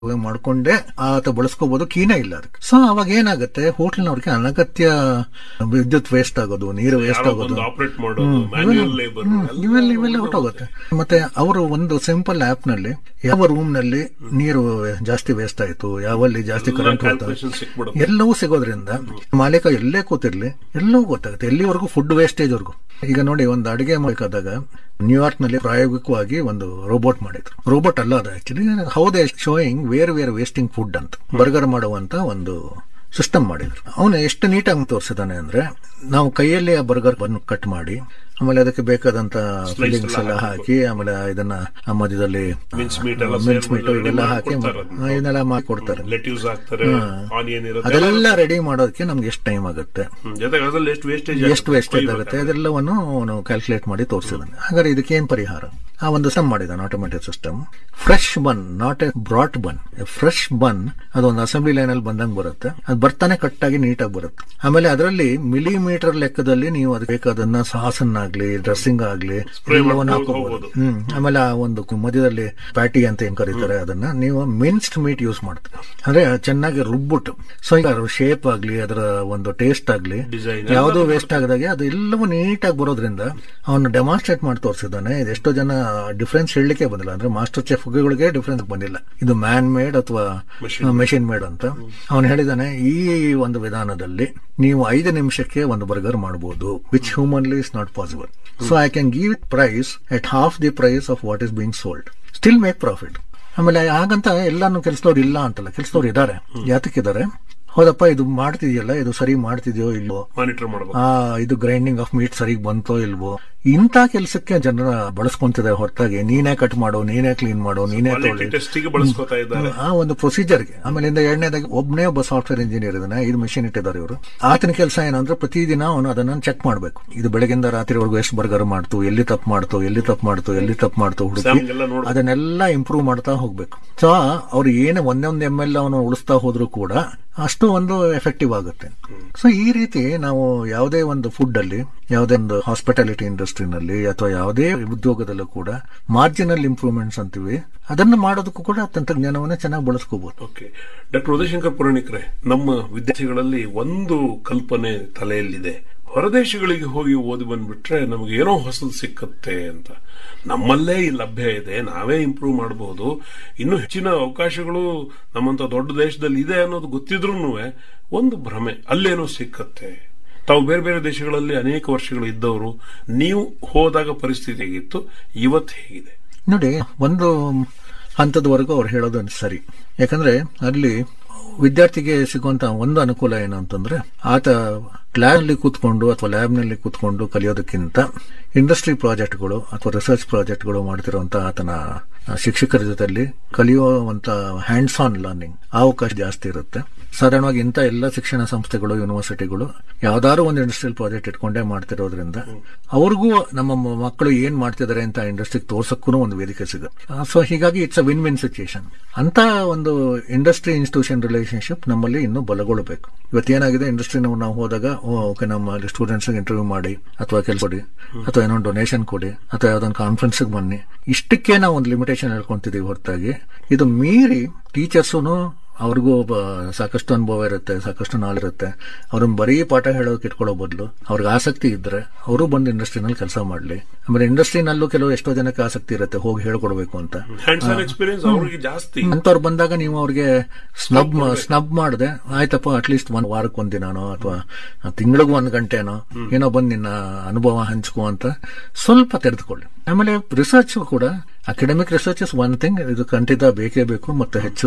ಮಾಡ್ಕೊಂಡೆ ಆತ ಬಳಸ್ಕೋಬಹುದು ಕೀನೇ ಇಲ್ಲ ಅದಕ್ಕೆ ಸೊ ಅವಾಗ ಏನಾಗುತ್ತೆ ಹೋಟ್ಲಿನವ್ರಿಗೆ ಅನಗತ್ಯ ವಿದ್ಯುತ್ ವೇಸ್ಟ್ ಆಗೋದು ನೀರು ವೇಸ್ಟ್ ಆಗೋದು ಆಪರೇಟ್ ಮಾಡೋದು ಮ್ಯಾನ್ಯುಯಲ್ ಲೇಬರ್ ಇವೆಲ್ಲ ಇವೆಲ್ಲ ಹೊಟ್ಟೋಗುತ್ತೆ ಮತ್ತೆ ಅವರು ಒಂದು ಸಿಂಪಲ್ ಆಪ್ ನಲ್ಲಿ ಯಾವ ರೂಮ್ ನಲ್ಲಿ ನೀರು ಜಾಸ್ತಿ ವೇಸ್ಟ್ ಆಯ್ತು ಯಾವಲ್ಲಿ ಜಾಸ್ತಿ ಕರೆಂಟ್ ಕ್ಯಾಲ್ಕುಲೇಷನ್ ಸಿಕ್ಬಿಡುತ್ತೆ ಎಲ್ಲವೂ ಸಿಗೋದ್ರಿಂದ ಮಾಲೀಕ ಎಲ್ಲೇ ಕೂತಿರ್ಲಿ ಎಲ್ಲವೂ ಗೊತ್ತಾಗುತ್ತೆ ಎಲ್ಲಿವರೆಗೂ ಫುಡ್ ವೇಸ್ಟೇಜ್ ವರ್ಗು ಈಗ ನೋಡಿ ಒಂದು ಅಡಿಗೆ ಮಾಡಬೇಕಾದಾಗ ನ್ಯೂಯಾರ್ಕ್ ನಲ್ಲಿ ಪ್ರಾಯೋಗಿಕವಾಗಿ ಒಂದು ರೋಬೋಟ್ ಮಾಡಿದ್ರು ರೋಬೋಟ್ ಅಲ್ಲ ಅದು actually how they showing where where wasting food ಅಂತ ಬರ್ಗರ್ ಮಾಡುವಂತ ಒಂದು ಸಿಸ್ಟಮ್ ಮಾಡಿದ್ರು ಅವನು ಎಷ್ಟು ನೀಟಾಗಿ ತೋರಿಸಿದಾನೆ ಅಂದ್ರೆ ನಾವು ಕೈಯಲ್ಲಿ ಆ ಬರ್ಗರ್ ಬನ್ ಕಟ್ ಮಾಡಿ ಆಮೇಲೆ ಅದಕ್ಕೆ ಬೇಕಾದಂತ ಫಿಲ್ಲಿಂಗ್ಸ್ ಎಲ್ಲ ಹಾಕಿ ಆಮೇಲೆ ಇದನ್ನ ಆ ಮಧ್ಯದಲ್ಲಿ ಮಿನ್ಸ್ ಮೀಟ್ ಎಲ್ಲ ಮಿನ್ಸ್ ಮೀಟ್ ಸೇರ್ಬಿಟ್ಟು ಇವೆಲ್ಲ ready ಹಾಕಿ ಮಾಡ್ಕೊಡ್ತಾರೆ ಅದನ್ನ. ಆ, ಇದನ್ನೆಲ್ಲ ಮಾಡಿ ಕೊಡ್ತಾರೆ ಲೆಟ್ಯೂಸ್ ಹಾಕ್ತಾರೆ ಆನಿಯನ್ ಇರುತ್ತೆ ಅದೆಲ್ಲ ರೆಡಿ ಮಾಡೋದಕ್ಕೆ ನಮ್ಗೆ ಎಷ್ಟು ಟೈಮ್ ಆಗುತ್ತೆ ಹ್ಮ್. ಜೊತೆಗೆ ಅದ್ರಲ್ಲಿ ಎಷ್ಟು ವೇಸ್ಟೇಜ್ ಎಷ್ಟು ವೇಸ್ಟೇಜ್ ಆಗುತ್ತೆ ಅದೆಲ್ಲವನ್ನು ಅವನು ಕ್ಯಾಲ್ಕುಲೇಟ್ ಮಾಡಿ ತೋರಿಸಿದಾನೆ ಹಾಗಾದ್ರೆ ಇದಕ್ಕೆ ಏನ್ ಪರಿಹಾರ ಆ ಒಂದು ಸಿಸ್ಟಮ್ ಮಾಡಿದಾನೆ automatic system fresh bun not a brought bun fresh bun ಅದೊಂದು ಅಸೆಂಬ್ಲಿ ಲೈನ್ ಅಲ್ಲಿ ಬಂದಂಗೆ ಬರುತ್ತೆ ಅದು ಬರ್ತಾನೆ ಕಟ್ ಆಗಿ ನೀಟಾಗಿ ಬರುತ್ತೆ ಆಮೇಲೆ ಅದರಲ್ಲಿ ಮಿಲಿಮೀಟರ್ ಲೆಕ್ಕದಲ್ಲಿ ನೀವು ಅದಕ್ಕೆ ಬೇಕಾದನ್ನ ಸಾಸನ್ನಾಗ್ಲಿ ಡ್ರೆಸ್ಸಿಂಗ್ ಆಗ್ಲಿ ಎಲ್ಲವನ್ನು ಹಾಕೋಬಹುದು ಹ್ಮ್ ಆಮೇಲೆ ಆ ಒಂದು ಮಧ್ಯದಲ್ಲಿ ಪ್ಯಾಟಿ ಅಂತ ಏನ್ ಕರೀತಾರೆ ಅದನ್ನ ನೀವು ಮಿನ್ಸ್ಡ್ ಮೀಟ್ ಯೂಸ್ ಮಾಡ್ತೀರಿ ಅಂದ್ರೆ ಚೆನ್ನಾಗಿ ರುಬ್ಬಿಟ್ಟು ಸೊ ಈಗ ಶೇಪ್ ಆಗ್ಲಿ ಅದರ ಒಂದು ಟೇಸ್ಟ್ ಆಗ್ಲಿ Design ಯಾವುದು ವೇಸ್ಟ್ ಆಗದಾಗೆ ಅದು ಎಲ್ಲವೂ ನೀಟಾಗಿ ಬರೋದ್ರಿಂದ ಅವನು ಡೆಮಾನ್ಸ್ಟ್ರೇಟ್ ಮಾಡಿ ತೋರಿಸಿದ್ದಾನೆ ಇದು ಎಷ್ಟೋ ಜನ ಡಿಫ್ರೆನ್ಸ್ ಹೇಳಲಿಕ್ಕೆ ಬಂದಿಲ್ಲ ಅಂದ್ರೆ ಮಾಸ್ಟರ್ ಚೆಫ್ಗಳಿಗೆ ಡಿಫ್ರೆನ್ಸ್ ಬಂದಿಲ್ಲ ಇದು ಮ್ಯಾನ್ ಮೇಡ್ ಅಥವಾ ಮೆಷಿನ್ ಮೇಡ್ ಅಂತ ಅವನು ಹೇಳಿದಾನೆ ಈ ಒಂದು ವಿಧಾನದಲ್ಲಿ ನೀವು ಐದು ನಿಮಿಷಕ್ಕೆ ಒಂದು ಬರ್ಗರ್ ಮಾಡಬಹುದು which humanly is not possible so I can give it price at half the price of what is being sold still make profit ಆಮೇಲೆ ಹಾಗಂತ ಎಲ್ಲಾನು ಕೆಲಸದವ್ರು ಇಲ್ಲ ಅಂತಲ್ಲ ಕೆಲಸದವ್ರು ಇದ್ದಾರೆ ಯಾತಕ್ಕಿದ್ದಾರೆ ಹೌದಪ್ಪ ಇದು ಮಾಡ್ತಿದ್ಯಲ್ಲ ಇದು ಸರಿ ಮಾಡ್ತಿದ್ಯೋ ಇಲ್ವೋ ಮಾನಿಟರ್ ಮಾಡಬೇಕು ಆ ಇದು ಗ್ರೈಂಡಿಂಗ್ ಆಫ್ ಮೀಟ್ ಸರಿಗ್ ಬಂತೋ ಇಲ್ವೋ ಇಂಥ ಕೆಲಸಕ್ಕೆ ಜನರ ಬಳಸ್ಕೊಂತಿದೆ ಹೊರತಾಗಿ ನೀನೇ ಕಟ್ ಮಾಡು ನೀನೇ ಕ್ಲೀನ್ ಮಾಡು ನೀನೇ ಕ್ವಾಲಿಟಿ ತೊಳಿ ಟೆಸ್ಟಿಗೆ ಬಳಸ್ಕೊತಾ ಇದ್ದಾರೆ ಆ ಒಂದು ಪ್ರೊಸೀಜರ್ಗೆ ಆಮೇಲಿಂದ ಎರಡನೇದಾಗಿ ಒಬ್ಬನೇ ಒಬ್ಬ ಸಾಫ್ಟ್ವೇರ್ ಇಂಜಿನಿಯರ್ ಇದ್ದಾನೆ ಐದು ಮೆಷಿನ್ ಇಟ್ಟಿದ್ದಾರೆ ಇವರು ಆತನ ಕೆಲಸ ಏನಂದ್ರೆ ಪ್ರತಿದಿನ ಅವನು ಅದನ್ನ ಚೆಕ್ ಮಾಡಬೇಕು ಇದು ಬೆಳಗಿಂದ ರಾತ್ರಿವರೆಗೂ ಎಷ್ಟು ಬರ್ಗರ್ ಮಾಡ್ತು ಎಲ್ಲಿ ತಪ್ಪು ಮಾಡ್ತು ಎಲ್ಲಿ ತಪ್ಪು ಮಾಡ್ತು ಎಲ್ಲಿ ತಪ್ಪು ಮಾಡ್ತು ಹುಡುಕಿ ಸ್ಯಾಮ್ಗೆಲ್ಲ ನೋಡ್ ಅದನ್ನೆಲ್ಲ ಇಂಪ್ರೂವ್ ಮಾಡ್ತಾ ಹೋಗ್ಬೇಕು ಸೊ ಅವ್ರು ಏನು ಒಂದೇ ಒಂದು ಎಮ್ ಎಲ್ ಅವನು ಉಳಿಸ್ತಾ ಹೋದ್ರು ಕೂಡ ಅಷ್ಟು ಒಂದು ಎಫೆಕ್ಟಿವ್ ಆಗುತ್ತೆ ಸೊ ಈ ರೀತಿ ನಾವು ಯಾವುದೇ ಒಂದು ಫುಡ್ ಅಲ್ಲಿ ಯಾವುದೇ ಒಂದು ಹಾಸ್ಪಿಟಾಲಿಟಿ ಇಂಡಸ್ಟ್ರಿನಲ್ಲಿ ಅಥವಾ ಯಾವುದೇ ಉದ್ಯೋಗದಲ್ಲೂ ಕೂಡ ಮಾರ್ಜಿನಲ್ ಇಂಪ್ರೂವ್ಮೆಂಟ್ಸ್ ಅಂತೀವಿ ಅದನ್ನು ಮಾಡೋದಕ್ಕೂ ಕೂಡ ತಂತ್ರಜ್ಞಾನವನ್ನ ಚೆನ್ನಾಗಿ ಬಳಸ್ಕೋಬಹುದು ಓಕೆ ಡಾಕ್ಟರ್ ಉದಯಶಂಕರ್ ಪುರಾಣಿಕ್ರೆ ನಮ್ಮ ವಿದ್ಯಾರ್ಥಿಗಳಲ್ಲಿ ಒಂದು ಕಲ್ಪನೆ ತಲೆಯಲ್ಲಿದೆ ಹೊರದೇಶಗಳಿಗೆ ಹೋಗಿ ಓದಿ ಬಂದ್ಬಿಟ್ರೆ ನಮಗೆ ಏನೋ ಹೊಸದು ಸಿಕ್ಕತ್ತೆ ಅಂತ ನಮ್ಮಲ್ಲೇ ಈ ಲಭ್ಯ ಇದೆ ನಾವೇ ಇಂಪ್ರೂವ್ ಮಾಡಬಹುದು ಇನ್ನು ಹೆಚ್ಚಿನ ಅವಕಾಶಗಳು ನಮ್ಮಂತ ದೊಡ್ಡ ದೇಶದಲ್ಲಿ ಇದೆ ಅನ್ನೋದು ಗೊತ್ತಿದ್ರೂ ಒಂದು ಭ್ರಮೆ ಅಲ್ಲೇನೋ ಸಿಕ್ಕತ್ತೆ ತಾವು ಬೇರೆ ಬೇರೆ ದೇಶಗಳಲ್ಲಿ ಅನೇಕ ವರ್ಷಗಳು ಇದ್ದವರು ನೀವು ಹೋದಾಗ ಪರಿಸ್ಥಿತಿ ಹೇಗಿತ್ತು ಇವತ್ತು ಹೇಗಿದೆ ನೋಡಿ ಒಂದು ಹಂತದವರೆಗೂ ಅವ್ರು ಹೇಳೋದು ಸರಿ ಯಾಕಂದ್ರೆ ಅಲ್ಲಿ ವಿದ್ಯಾರ್ಥಿಗೆ ಸಿಗುವಂತ ಒಂದು ಅನುಕೂಲ ಏನು ಅಂತಂದ್ರೆ ಆತ ಲ್ಯಾಬ್ನಲ್ಲಿ ಕೂತ್ಕೊಂಡು ಅಥವಾ ಲ್ಯಾಬ್ನಲ್ಲಿ ಕೂತ್ಕೊಂಡು ಕಲಿಯೋದಕ್ಕಿಂತ ಇಂಡಸ್ಟ್ರಿ ಪ್ರಾಜೆಕ್ಟ್ಗಳು ಅಥವಾ ರಿಸರ್ಚ್ ಪ್ರಾಜೆಕ್ಟ್ಗಳು ಮಾಡ್ತಿರುವಂತ ಆತನ ಶಿಕ್ಷಕರ ಜೊತೆಲಿ ಕಲಿಯುವಂತ ಹ್ಯಾಂಡ್ಸ್ ಆನ್ ಲರ್ನಿಂಗ್ ಅವಕಾಶ ಜಾಸ್ತಿ ಇರುತ್ತೆ ಸಾಧಾರಣವಾಗಿ ಇಂಥ ಎಲ್ಲ ಶಿಕ್ಷಣ ಸಂಸ್ಥೆಗಳು ಯೂನಿವರ್ಸಿಟಿಗಳು ಯಾವ್ದಾದ್ರು ಒಂದು ಇಂಡಸ್ಟ್ರಿಯಲ್ ಪ್ರಾಜೆಕ್ಟ್ ಇಟ್ಕೊಂಡೇ ಮಾಡ್ತಿರೋದ್ರಿಂದ ಅವ್ರಿಗೂ ನಮ್ಮ ಮ- ಮಕ್ಕಳು ಏನ್ ಮಾಡ್ತಿದ್ದಾರೆ ಅಂತ ಇಂಡಸ್ಟ್ರಿಗೆ ತೋರ್ಸಕ್ಕೂ ಒಂದು ವೇದಿಕೆ ಸಿಗುತ್ತೆ ಸೊ ಹೀಗಾಗಿ it's a win win situation ಅಂತ ಒಂದು ಇಂಡಸ್ಟ್ರಿ ಇನ್ಸ್ಟಿಟ್ಯೂಷನ್ ರಿಲೇಶನ್ಶಿಪ್ ನಮ್ಮಲ್ಲಿ ಇನ್ನೂ ಬಲಗೊಳ್ಳಬೇಕು ಇವತ್ತೇನಾಗಿದೆ ಇಂಡಸ್ಟ್ರಿ ನಾವು ಹೋದಾಗ ಓಕೆ ನಮ್ಮ ಸ್ಟೂಡೆಂಟ್ಸ್ ಇಂಟರ್ವ್ಯೂ ಮಾಡಿ ಅಥವಾ ಕೆಲಸ ಕೊಡಿ ಅಥವಾ ಏನೋ ಡೊನೇಷನ್ ಕೊಡಿ ಅಥವಾ ಯಾವ್ದೊಂದು ಕಾನ್ಫರೆನ್ಸ್ ಬನ್ನಿ ಇಷ್ಟಕ್ಕೆ ನಾವು ಒಂದು ಲಿಮಿಟೇಷನ್ ಹೇಳ್ಕೊಂತಿದೀವಿ ಹೊರತಾಗಿ ಇದು ಮೀರಿ ಟೀಚರ್ಸುನು ಅವ್ರಿಗೂ ಒಬ್ಬ ಸಾಕಷ್ಟು ಅನುಭವ ಇರುತ್ತೆ ಸಾಕಷ್ಟು ನಾಳೆ ಇರುತ್ತೆ ಅವ್ರನ್ನ ಬರೀ ಪಾಠ ಹೇಳೋಕೆ ಇಟ್ಕೊಳ್ಳೋ ಬದಲು ಅವ್ರಿಗೆ ಆಸಕ್ತಿ ಇದ್ರೆ ಅವರು ಬಂದು ಇಂಡಸ್ಟ್ರಿನಲ್ಲಿ ಕೆಲಸ ಮಾಡಲಿ ಆಮೇಲೆ ಇಂಡಸ್ಟ್ರಿನಲ್ಲೂ ಕೆಲವು ಎಷ್ಟೋ ಜನಕ್ಕೆ ಆಸಕ್ತಿ ಇರುತ್ತೆ ಹೋಗಿ ಹೇಳ್ಕೊಡ್ಬೇಕು ಅಂತ ಹ್ಯಾಂಡ್ಸ್ ಆನ್ ಎಕ್ಸ್ಪೀರಿಯನ್ಸ್ ಅವ್ರಿಗೆ ಜಾಸ್ತಿ ಅಂತವ್ರು ಬಂದಾಗ ನೀವು ಅವ್ರಿಗೆ ಸ್ನಬ್ ಸ್ನಬ್ ಮಾಡದೆ ಆಯ್ತಪ್ಪ ಅಟ್ಲೀಸ್ಟ್ ಒಂದ್ ವಾರಕ್ಕೆ ಒಂದ್ ದಿನಾನೋ ಅಥವಾ ತಿಂಗಳಿಗೂ ಒಂದ್ ಗಂಟೆನೋ ಏನೋ ಬಂದ್ ನಿನ್ನ ಅನುಭವ ಹಂಚ್ಕೋ ಅಂತ ಸ್ವಲ್ಪ ತೆರೆದುಕೊಳ್ಳಿ ಆಮೇಲೆ ರಿಸರ್ಚ್ ಕೂಡ academic research is one thing ಇದು ಖಂಡಿತ ಬೇಕೇ ಬೇಕು ಮತ್ತೆ ಹೆಚ್ಚು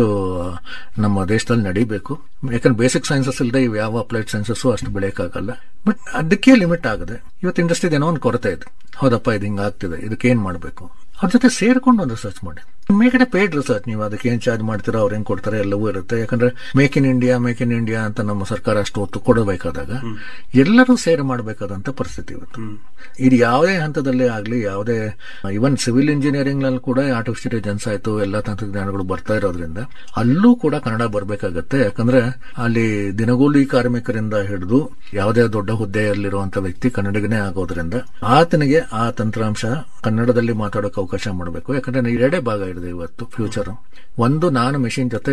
ನಮ್ಮ ದೇಶದಲ್ಲಿ ನಡಿಬೇಕು ಯಾಕಂದ್ರೆ ಬೇಸಿಕ್ ಸೈನ್ಸಸ್ ಇಲ್ಲದೆ ಇವು ಯಾವ ಅಪ್ಲೈಡ್ ಸೈನ್ಸಸ್ ಅಷ್ಟು ಬೆಳೆಯಕ್ಕಾಗಲ್ಲ ಬಟ್ ಅದಕ್ಕೆ ಲಿಮಿಟ್ ಆಗಿದೆ ಇವತ್ತು ಇಂಡಸ್ಟ್ರಿ ಏನೋ ಒಂದು ಕೊರತೆ ಇದೆ ಹೌದಪ್ಪ ಇದು ಹಿಂಗಾಗ್ತಿದೆ ಇದಕ್ಕೆ ಏನ್ ಮಾಡಬೇಕು ಅವ್ರ ಜೊತೆ ಸೇರ್ಕೊಂಡು ಒಂದು ರಿಸರ್ಚ್ ಮಾಡಿ ಮೇಕಡೆ ಪೇಡ್ ರಿಸರ್ಚ್ ನೀವು ಅದಕ್ಕೆ ಏನ್ ಚಾರ್ಜ್ ಮಾಡ್ತೀರೋ ಅವ್ರು ಹೆಂಗ್ ಕೊಡ್ತಾರೆ ಎಲ್ಲವೂ ಇರುತ್ತೆ ಯಾಕಂದ್ರೆ make in India make in India ಅಂತ ನಮ್ಮ ಸರ್ಕಾರ ಅಷ್ಟು ಒತ್ತು ಕೊಡಬೇಕಾದಾಗ ಎಲ್ಲರೂ ಸೇರಿ ಮಾಡಬೇಕಾದಂತ ಪರಿಸ್ಥಿತಿ ಇವತ್ತು ಇದು ಯಾವುದೇ ಹಂತದಲ್ಲೇ ಆಗ್ಲಿ ಯಾವುದೇ ಇವನ್ ಸಿವಿಲ್ ಇಂಜಿನಿಯರಿಂಗ್ ನಲ್ಲಿ ಕೂಡ ಆರ್ಟಿಫಿಷಿಯಲ್ ಇಂಟೆಲಿಜೆನ್ಸ್ ಆಯ್ತು ಎಲ್ಲ ತಂತ್ರಜ್ಞಾನಗಳು ಬರ್ತಾ ಇರೋದ್ರಿಂದ ಅಲ್ಲೂ ಕೂಡ ಕನ್ನಡ ಬರ್ಬೇಕಾಗತ್ತೆ ಯಾಕಂದ್ರೆ ಅಲ್ಲಿ ದಿನಗೂಲಿ ಕಾರ್ಮಿಕರಿಂದ ಹಿಡಿದು ಯಾವುದೇ ದೊಡ್ಡ ಹುದ್ದೆಯಲ್ಲಿರುವಂತ ವ್ಯಕ್ತಿ ಕನ್ನಡಿಗನೇ ಆಗೋದ್ರಿಂದ ಆತನಿಗೆ ಆ ತಂತ್ರಾಂಶ ಕನ್ನಡದಲ್ಲಿ ಮಾತಾಡೋಕೆ ಅವಕಾಶ ಮಾಡಬೇಕು ಯಾಕಂದ್ರೆ ಎರಡೇ ಭಾಗ ಇದೆ ಇವತ್ತು ಫ್ಯೂಚರ್ ಒಂದು ನಾನು ಮೆಷಿನ್ ಜೊತೆ